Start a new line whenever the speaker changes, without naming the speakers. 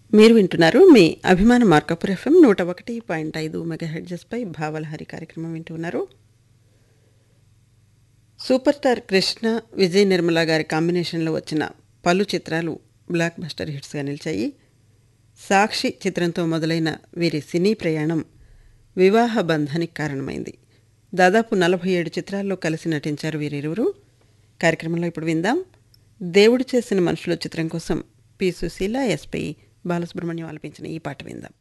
మీరు వింటున్నారు మీ అభిమాన మార్కపుర్ ఎఫ్ఎం నూట ఒకటి పాయింట్ ఐదు మెగాహెడ్జెస్పై భావలహరి కార్యక్రమం వింటున్నారు సూపర్ స్టార్ కృష్ణ విజయ్ నిర్మల గారి కాంబినేషన్లో వచ్చిన పలు చిత్రాలు బ్లాక్ బస్టర్ హిట్స్గా నిలిచాయి సాక్షి చిత్రంతో మొదలైన వీరి సినీ ప్రయాణం వివాహ బంధానికి కారణమైంది దాదాపు నలభై ఏడు చిత్రాల్లో కలిసి నటించారు వీరిరువురు కార్యక్రమంలో ఇప్పుడు విందాం దేవుడు చేసిన మనుషుల చిత్రం కోసం పి సుశీల ఎస్పి బాలసుబ్రహ్మణ్యం ఆలపించిన ఈ పాట విందాం